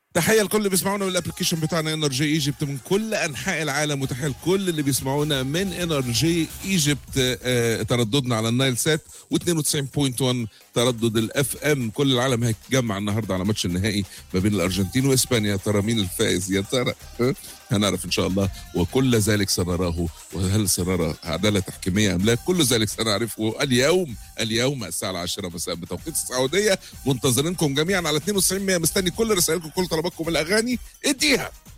تحيه لكل اللي بيسمعونا من الابلكيشن بتاعنا انرجي ايجيبت من كل انحاء العالم وتحيه لكل اللي بيسمعونا من انرجي ايجيبت آه، ترددنا على النايل سات و92.1 تردد الاف ام كل العالم هيتجمع النهارده على ماتش النهائي ما بين الارجنتين واسبانيا ترى مين الفائز يا ترى ها؟ هنعرف ان شاء الله وكل ذلك سنراه وهل سنرى عداله تحكيميه ام لا كل ذلك سنعرفه اليوم اليوم الساعه 10 مساء بتوقيت السعوديه منتظرينكم جميعا على 92 100 مستني كل رسائلكم كل طلباتكم الاغاني اديها